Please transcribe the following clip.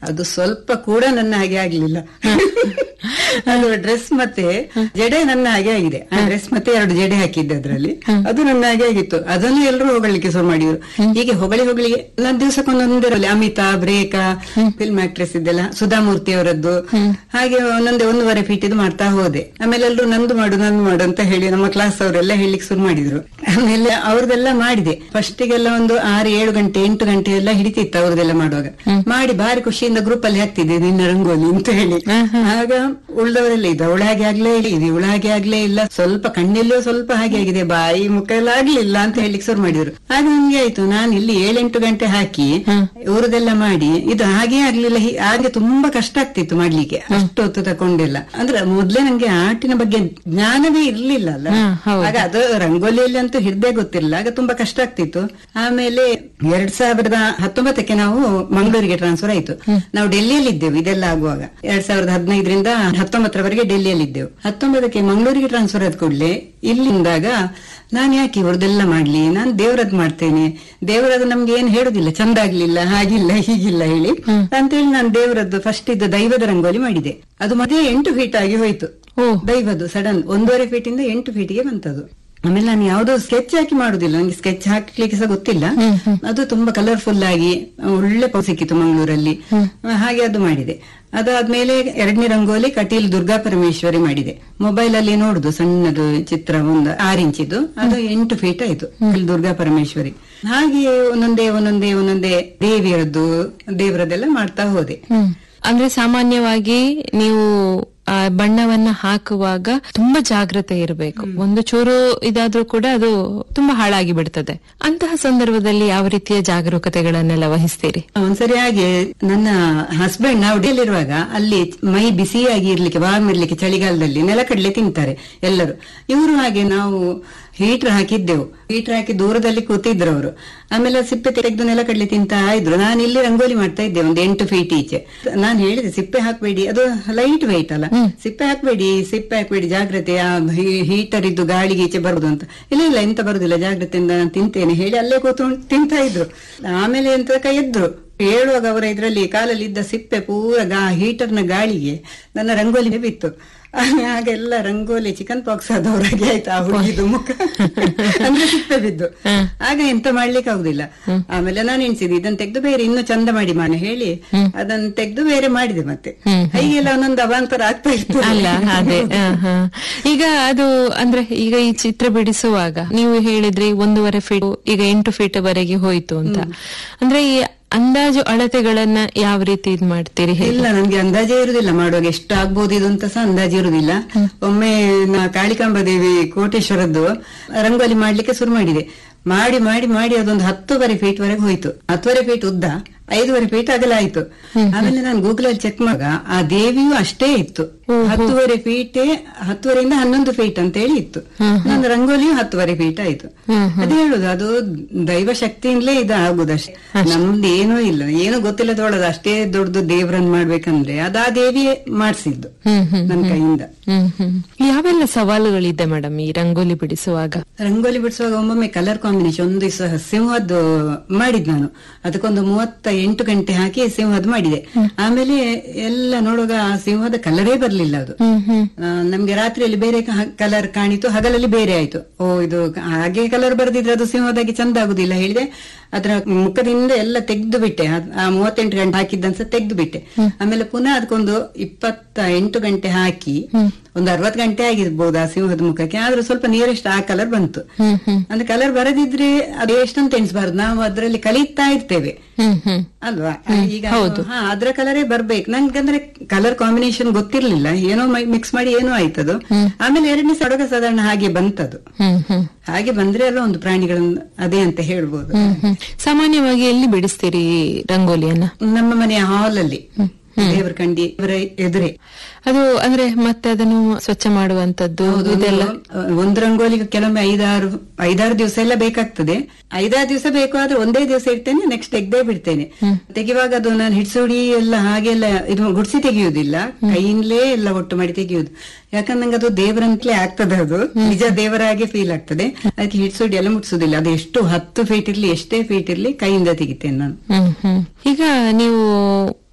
ಅದು ಸ್ವಲ್ಪ ಕೂಡ ನನ್ನ ಹಾಗೆ ಆಗ್ಲಿಲ್ಲ ಅದು ಡ್ರೆಸ್ ಮತ್ತೆ ಜಡೆ ನನ್ನ ಹಾಗೆ ಆಗಿದೆ ಆ ಡ್ರೆಸ್ ಮತ್ತೆ ಎರಡು ಜಡೆ ಹಾಕಿದ್ದೆ ಅದ್ರಲ್ಲಿ ಅದು ನನ್ನ ಹಾಗೆ ಆಗಿತ್ತು ಅದನ್ನು ಎಲ್ಲರೂ ಹೊಗಳಿಕೆ ಶುರು ಮಾಡಿದ್ರು ಹೀಗೆ ಹೊಗಳಿ ಹೊಗಳಿ ಒಂದೊಂದು ದಿವಸಕ್ಕೊಂದೊಂದಿರಲಿ ಅಮಿತಾಬ್ ರೇಖಾ ಫಿಲ್ಮ್ ಆಕ್ಟ್ರೆಸ್ ಇದೆಲ್ಲ ಸುಧಾಮೂರ್ತಿ ಅವರದ್ದು ಹಾಗೆ ಒಂದೊಂದೇ ಒಂದೂವರೆ ಫೀಟ್ ಇದು ಮಾಡ್ತಾ ಹೋದೆ ಆಮೇಲೆ ಎಲ್ಲರೂ ನಂದು ಮಾಡು ನಂದು ಮಾಡು ಅಂತ ಹೇಳಿ ನಮ್ಮ ಕ್ಲಾಸ್ ಅವರೆಲ್ಲ ಹೇಳಿಕ್ ಶುರು ಮಾಡಿದ್ರು ಆಮೇಲೆ ಅವ್ರದೆಲ್ಲ ಮಾಡಿದೆ ಫಸ್ಟಿಗೆಲ್ಲ ಒಂದು ಆರು ಏಳು ಗಂಟೆ ಎಂಟು ಗಂಟೆ ಎಲ್ಲ ಹಿಡಿತಿತ್ತು ಅವ್ರದೆಲ್ಲ ಮಾಡುವಾಗ ಮಾಡಿ ಬಾರಿ ಖುಷಿಯಿಂದ ಗ್ರೂಪ್ ಅಲ್ಲಿ ಹಾಕ್ತಿದ್ದೆ ನಿನ್ನ ರಂಗೋಲಿ ಅಂತ ಹೇಳಿ ಆಗ ಉಳ್ದವರೆಲ್ಲ ಇದು ಅವಳ ಹಾಗೆ ಆಗ್ಲೇ ಇಲ್ಲ ಇದು ಇವಳ ಹಾಗೆ ಆಗ್ಲೇ ಇಲ್ಲ ಸ್ವಲ್ಪ ಕಣ್ಣೆಲ್ಲೋ ಸ್ವಲ್ಪ ಹಾಗೆ ಆಗಿದೆ ಬಾಯಿ ಮುಖ ಎಲ್ಲ ಆಗ್ಲಿಲ್ಲ ಅಂತ ಹೇಳಿಕ್ ಶುರು ಮಾಡಿದ್ರು ಆಗ ನನ್ಗೆ ಆಯ್ತು ನಾನು ಇಲ್ಲಿ ಏಳೆಂಟು ಗಂಟೆ ಹಾಕಿ ಇವ್ರದೆಲ್ಲ ಮಾಡಿ ಇದು ಹಾಗೆ ಆಗ್ಲಿಲ್ಲ ಹೀ- ಹಾಗೆ ತುಂಬಾ ಕಷ್ಟ ಆಗ್ತಿತ್ತು ಮಾಡ್ಲಿಕ್ಕೆ ಅಷ್ಟು ಹೊತ್ತು ತಕೊಂಡಿಲ್ಲ ಅಂದ್ರೆ ಮೊದ್ಲೇ ನಂಗೆ ಆರ್ಟಿನ ಬಗ್ಗೆ ಜ್ಞಾನವೇ ಇರ್ಲಿಲ್ಲ ಅಲ್ಲ ಆಗ ಅದು ರಂಗೋಲಿಯಲ್ಲಿ ಅಂತೂ ಹಿಡ್ದೇ ಗೊತ್ತಿರಲಿಲ್ಲ ಆಗ ತುಂಬಾ ಕಷ್ಟ ಆಗ್ತಿತ್ತು ಆಮೇಲೆ ಎರಡ್ ಸಾವಿರದ ಹತ್ತೊಂಬತ್ತಕ್ಕೆ ನಾವು ಮಂಗಳೂರಿಗೆ ಟ್ರಾನ್ಸ್ಫರ್ ಆಯ್ತು ನಾವು ಡೆಲ್ಲಿಯಲ್ಲಿ ಇದ್ದೆವು ಇದೆಲ್ಲ ಆಗುವಾಗ ಎರಡ್ ಸಾವಿರದ ಹದಿನೈದರಿಂದ ಹತ್ತೊಂಬತ್ತರವರೆಗೆ ಡೆಲ್ಲಿಯಲ್ಲಿ ಇದ್ದೆವು ಹತ್ತೊಂಬತ್ತಕ್ಕೆ ಮಂಗಳೂರಿಗೆ ಟ್ರಾನ್ಸ್ಫರ್ ಆದ ಕೂಡಲೇ ಇಲ್ಲಿಂದಾಗ ನಾನ್ ಯಾಕೆ ಇವ್ರದೆಲ್ಲ ಮಾಡ್ಲಿ ನಾನ್ ದೇವರದ್ ಮಾಡ್ತೇನೆ ದೇವರದ್ದು ನಮ್ಗೆ ಏನ್ ಹೇಳುದಿಲ್ಲ ಚಂದ ಆಗ್ಲಿಲ್ಲ ಹಾಗಿಲ್ಲ ಹೀಗಿಲ್ಲ ಹೇಳಿ ಅಂತೇಳಿ ನಾನು ದೇವರದ್ದು ಫಸ್ಟ್ ಇದ್ದ ದೈವದ ರಂಗೋಲಿ ಮಾಡಿದೆ ಅದು ಮತ್ತೆ ಎಂಟು ಫೀಟ್ ಆಗಿ ಹೋಯ್ತು ದೈವದ್ದು ಸಡನ್ ಒಂದೂವರೆ ಫೀಟ್ ಇಂದ ಎಂಟು ಫೀಟ್ಗೆ ಬಂತದು ಆಮೇಲೆ ನಾನು ಯಾವ್ದೋ ಸ್ಕೆಚ್ ಹಾಕಿ ಮಾಡುದಿಲ್ಲ ನಂಗೆ ಸ್ಕೆಚ್ ಹಾಕ್ಲಿಕ್ಕೆ ಸಹ ಗೊತ್ತಿಲ್ಲ ಅದು ತುಂಬಾ ಕಲರ್ಫುಲ್ ಆಗಿ ಒಳ್ಳೆ ಪೌ ಸಿಕ್ಕಿತ್ತು ಮಂಗಳೂರಲ್ಲಿ ಹಾಗೆ ಅದು ಮಾಡಿದೆ ಅದಾದ್ಮೇಲೆ ಎರಡನೇ ರಂಗೋಲಿ ಕಟೀಲ್ ದುರ್ಗಾ ಪರಮೇಶ್ವರಿ ಮಾಡಿದೆ ಮೊಬೈಲ್ ಅಲ್ಲಿ ನೋಡುದು ಸಣ್ಣದು ಚಿತ್ರ ಒಂದು ಆರು ಇಂಚಿದ್ದು ಅದು ಎಂಟು ಫೀಟ್ ಆಯ್ತು ಕಟೀಲ್ ದುರ್ಗಾ ಪರಮೇಶ್ವರಿ ಹಾಗೆ ಒಂದೊಂದೇ ಒಂದೊಂದೇ ಒಂದೊಂದೇ ದೇವಿಯರದ್ದು ದೇವರದ್ದೆಲ್ಲ ಮಾಡ್ತಾ ಹೋದೆ ಹ್ಮ್ ಅಂದ್ರೆ ಸಾಮಾನ್ಯವಾಗಿ ನೀವು ಆ ಬಣ್ಣವನ್ನ ಹಾಕುವಾಗ ತುಂಬಾ ಜಾಗ್ರತೆ ಇರಬೇಕು ಒಂದು ಚೂರು ಇದಾದ್ರೂ ಕೂಡ ಅದು ತುಂಬಾ ಹಾಳಾಗಿ ಬಿಡ್ತದೆ ಅಂತಹ ಸಂದರ್ಭದಲ್ಲಿ ಯಾವ ರೀತಿಯ ಜಾಗರೂಕತೆಗಳನ್ನೆಲ್ಲ ವಹಿಸ್ತೀರಿ ಒಂದ್ಸರಿ ಹಾಗೆ ನನ್ನ ಹಸ್ಬೆಂಡ್ ನಾವು ಡೆಲ್ಲಿರುವಾಗ ಅಲ್ಲಿ ಮೈ ಬಿಸಿಯಾಗಿ ಇರ್ಲಿಕ್ಕೆ ವಾರ್ಮ್ ಇರ್ಲಿಕ್ಕೆ ಚಳಿಗಾಲದಲ್ಲಿ ನೆಲಕಡಲೆ ತಿಂತಾರೆ ಎಲ್ಲರೂ ಇವರು ಹಾಗೆ ನಾವು ಹೀಟರ್ ಹಾಕಿದ್ದೆವು ಹೀಟರ್ ಹಾಕಿ ದೂರದಲ್ಲಿ ಕೂತಿದ್ರು ಅವರು ಆಮೇಲೆ ಸಿಪ್ಪೆ ತೆಗೆದು ನೆಲಕಡಲೆ ತಿಂತಾ ಇದ್ರು ನಾನು ಇಲ್ಲಿ ರಂಗೋಲಿ ಮಾಡ್ತಾ ಇದ್ದೆ ಒಂದು ಎಂಟು ಫೀಟ್ ಈಚೆ ನಾನು ಹೇಳಿದೆ ಸಿಪ್ಪೆ ಹಾಕ್ಬೇಡಿ ಅದು ಲೈಟ್ ವೆಯ್ಟ್ ಅಲ್ಲ ಸಿಪ್ಪೆ ಹಾಕ್ಬೇಡಿ ಸಿಪ್ಪೆ ಹಾಕ್ಬೇಡಿ ಜಾಗ್ರತೆ ಆ ಹೀಟರ್ ಇದ್ದು ಗಾಳಿಗೆ ಈಚೆ ಬರುದು ಅಂತ ಇಲ್ಲ ಇಲ್ಲ ಎಂತ ಬರುದಿಲ್ಲ ಜಾಗ್ರತೆಯಿಂದ ನಾನು ತಿಂತೇನೆ ಹೇಳಿ ಅಲ್ಲೇ ಕೂತ್ಕೊಂಡು ತಿಂತಾ ಇದ್ರು ಆಮೇಲೆ ಎಂತ ಕೈ ಎದ್ರು ಹೇಳುವಾಗ ಅವರ ಇದರಲ್ಲಿ ಕಾಲಲ್ಲಿ ಇದ್ದ ಸಿಪ್ಪೆ ಪೂರ ಗಾ ಹೀಟರ್ನ ಗಾಳಿಗೆ ನನ್ನ ರಂಗೋಲಿ ಬಿತ್ತು ಹಾಗೆಲ್ಲ ರಂಗೋಲಿ ಚಿಕನ್ ಪಾಕ್ಸ್ ಆದವರಾಗೆ ಆಯ್ತು ಆ ಹುಡುಗಿದು ಮುಖ ಅಂದ್ರೆ ಸಿಪ್ಪೆ ಬಿದ್ದು ಆಗ ಎಂತ ಮಾಡ್ಲಿಕ್ಕೆ ಆಗುದಿಲ್ಲ ಆಮೇಲೆ ನಾನು ಎಣಿಸಿದೆ ಇದನ್ನ ತೆಗೆದು ಬೇರೆ ಇನ್ನು ಚಂದ ಮಾಡಿ ಮಾನೆ ಹೇಳಿ ಅದನ್ನ ತೆಗೆದು ಬೇರೆ ಮಾಡಿದೆ ಮತ್ತೆ ಹೀಗೆಲ್ಲ ಒಂದೊಂದು ಅವಾಂತರ ಆಗ್ತಾ ಇತ್ತು ಅಲ್ಲ ಅದೇ ಆ, ಹಾ. ಈಗ ಅದು ಅಂದ್ರೆ ಈಗ ಈ ಚಿತ್ರ ಬಿಡಿಸುವಾಗ ನೀವು ಹೇಳಿದ್ರಿ ಒಂದೂವರೆ ಫೀಟ್ ಈಗ ಎಂಟು ಫೀಟ್ ವರೆಗೆ ಹೋಯ್ತು ಅಂತ ಅಂದ್ರೆ ಈ ಅಂದಾಜು ಅಳತೆಗಳನ್ನ ಯಾವ ರೀತಿ ಇದ್ ಮಾಡ್ತೀರಿ ಹೇಗೆ? ಇಲ್ಲ ನನ್ಗೆ ಅಂದಾಜೇ ಇರುದಿಲ್ಲ ಮಾಡುವಾಗ ಎಷ್ಟು ಆಗ್ಬೋದು ಇದು ಅಂತ ಸಹ ಅಂದಾಜು ಇರುದಿಲ್ಲ ಒಮ್ಮೆ ನಾ ಕಾಳಿಕಾಂಬ ದೇವಿ ಕೋಟೇಶ್ವರದ್ದು ರಂಗೋಲಿ ಮಾಡ್ಲಿಕ್ಕೆ ಶುರು ಮಾಡಿದೆ ಮಾಡಿ ಮಾಡಿ ಮಾಡಿ ಅದೊಂದು ಹತ್ತುವರೆ ಫೀಟ್ ವರೆಗೆ ಹೋಯ್ತು ಹತ್ತುವರೆ ಫೀಟ್ ಉದ್ದ ಐದೂವರೆ ಫೀಟ್ ಅಗಲ ಆಯ್ತು ಆಮೇಲೆ ನಾನು ಗೂಗಲ್ ಅಲ್ಲಿ ಚೆಕ್ ಮಾಡುವಾಗ ಆ ದೇವಿಯು ಅಷ್ಟೇ ಇತ್ತು ಹತ್ತುವರೆ ಫೀಟೇ ಹತ್ತುವರೆಯಿಂದ ಹನ್ನೊಂದು ಫೀಟ್ ಅಂತ ಹೇಳಿ ಇತ್ತು ನನ್ನ ರಂಗೋಲಿಯು ಹತ್ತುವರೆ ಫೀಟ್ ಆಯ್ತು ಅದೇ ಹೇಳುದು ಅದು ದೈವ ಶಕ್ತಿಯಿಂದಲೇ ಇದು ಆಗುದಷ್ಟೇ ನಮ್ದು ಏನೂ ಇಲ್ಲ ಏನು ಗೊತ್ತಿಲ್ಲದೊಳದು ಅಷ್ಟೇ ದೊಡ್ಡದು ದೇವ್ರನ್ನ ಮಾಡ್ಬೇಕಂದ್ರೆ ಅದು ಆ ದೇವಿಯೇ ಮಾಡಿಸಿದ್ದು ಹ್ಮ್ ಹ್ಮ್ ನನ್ನ ಕೈಯಿಂದ ಹ್ಮ್ ಹ್ಮ್ ಯಾವೆಲ್ಲ ಸವಾಲುಗಳಿದೆ ಮೇಡಮ್ ಈ ರಂಗೋಲಿ ಬಿಡಿಸುವಾಗ ರಂಗೋಲಿ ಬಿಡಿಸುವಾಗ ಒಮ್ಮೊಮ್ಮೆ ಕಲರ್ ಕಾಂಬಿನೇಷನ್ ಒಂದು ದಿವಸ ಸಿಂಹದ್ದು ಮಾಡಿದ್ ನಾನು ಅದಕ್ಕೊಂದು ಮೂವತ್ತ ಎಂಟು ಗಂಟೆ ಹಾಕಿ ಸಿಂಹದ್ದು ಮಾಡಿದೆ ಆಮೇಲೆ ಎಲ್ಲ ನೋಡುವಾಗ ಆ ಸಿಂಹದ ಕಲರೇ ಬರ್ಲಿಲ್ಲ ಅದು ಆ, ನಮ್ಗೆ ರಾತ್ರಿಯಲ್ಲಿ ಬೇರೆ ಕಲರ್ ಕಾಣಿತು ಹಗಲಲ್ಲಿ ಬೇರೆ ಆಯ್ತು ಓ ಇದು ಹಾಗೆ ಕಲರ್ ಬರ್ದಿದ್ರೆ ಅದು ಸಿಂಹದಾಗಿ ಚಂದ ಆಗುದಿಲ್ಲ ಹೇಳಿದೆ ಅದರ ಮುಖದಿಂದ ಎಲ್ಲ ತೆಗೆದು ಬಿಟ್ಟೆ ಅದ್- ಆ ಮೂವತ್ತೆಂಟು ಗಂಟೆ ಹಾಕಿದ್ದನ್ಸ ತೆಗೆದು ಬಿಟ್ಟೆ ಆಮೇಲೆ ಪುನಃ ಅದಕ್ಕೊಂದು ಇಪ್ಪತ್ತ ಎಂಟು ಗಂಟೆ ಹಾಕಿ ಒಂದು ಅರವತ್ತು ಗಂಟೆ ಆಗಿರ್ಬೋದು ಆ ಸಿಂಹದ ಮುಖಕ್ಕೆ ಆದ್ರೂ ಸ್ವಲ್ಪ ನಿಯರೆಸ್ಟ್ ಆ ಕಲರ್ ಬಂತು ಅಂದ್ರೆ ಕಲರ್ ಬರದಿದ್ರೆ ಅದು ಎಷ್ಟಂತ ಎಣಿಸಬಾರ್ದು ನಾವು ಅದರಲ್ಲಿ ಕಲಿತಾ ಇರ್ತೇವೆ ಹ್ಮ್ ಹ್ಮ್ ಅಲ್ವಾ ಈಗ ಅದು- ಹಾ ಅದ್ರ ಕಲರೇ ಬರ್ಬೇಕು ನಂಗಂದ್ರೆ ಕಲರ್ ಕಾಂಬಿನೇಷನ್ ಗೊತ್ತಿರ್ಲಿಲ್ಲ ಏನೋ ಮಿಕ್ಸ್ ಮಾಡಿ ಏನೋ ಆಯ್ತದು ಆಮೇಲೆ ಎರಡನೇ ಸಡಗ ಸಾಧಾರಣ ಹಾಗೆ ಬಂತದು ಹ್ಮ್ ಹ್ಮ್ ಹಾಗೆ ಬಂದ್ರೆ ಅಲ್ಲ ಒಂದು ಪ್ರಾಣಿಗಳನ್ನ ಅದೇ ಅಂತ ಹೇಳ್ಬೋದು ಹ್ಮ್ ಹ್ಮ್ ಸಾಮಾನ್ಯವಾಗಿ ಎಲ್ಲಿ ಬಿಡಿಸ್ತೀರಿ ಈ ರಂಗೋಲಿಯನ್ನ ನಮ್ಮ ಮನೆಯ ಹಾಲ್ ಅಲ್ಲಿ ದೇವರ ಕಂಡಿ ಇವರ ಎದುರೇ ಅದು ಅಂದ್ರೆ ಮತ್ತೆ ಅದನ್ನು ಸ್ವಚ್ಛ ಮಾಡುವಂತದ್ದು ಇದೆಲ್ಲ ಒಂದು ರಂಗೋಲಿಗೆ ಕೆಲವೊಮ್ಮೆ ಐದಾರು ಐದಾರು ದಿವಸ ಎಲ್ಲ ಬೇಕಾಗ್ತದೆ ಐದಾರು ದಿವಸ ಬೇಕು ಆದ್ರೆ ಒಂದೇ ದಿವಸ ಇಡ್ತೇನೆ ನೆಕ್ಸ್ಟ್ ತೆಗ್ದೇ ಬಿಡ್ತೇನೆ ತೆಗೆಯುವಾಗ ಅದು ನಾನು ಹಿಡ್ಸುಡಿ ಎಲ್ಲ ಹಾಗೆಲ್ಲ ಇದು ಗುಡ್ಸಿ ತೆಗೆಯುವುದಿಲ್ಲ ಕೈಯಿಂದಲೇ ಎಲ್ಲ ಒಟ್ಟು ಮಾಡಿ ತೆಗೆಯುವುದು ಯಾಕಂದ್ರೆ ನಂಗೆ ಅದು ದೇವರಂತಲೇ ಆಗ್ತದೆ ಅದು ನಿಜ ದೇವರಾಗೆ ಫೀಲ್ ಆಗ್ತದೆ ಅದಕ್ಕೆ ಹಿಡ್ಸುಡಿ ಎಲ್ಲ ಮುಟ್ಸುದಿಲ್ಲ ಅದು ಎಷ್ಟು ಹತ್ತು ಫೀಟ್ ಇರ್ಲಿ ಎಷ್ಟೇ ಫೀಟ್ ಇರ್ಲಿ ಕೈಯಿಂದ ತೆಗಿತೇನೆ ನಾನು ಹ್ಮ್ ಹ್ಮ್ ಈಗ ನೀವು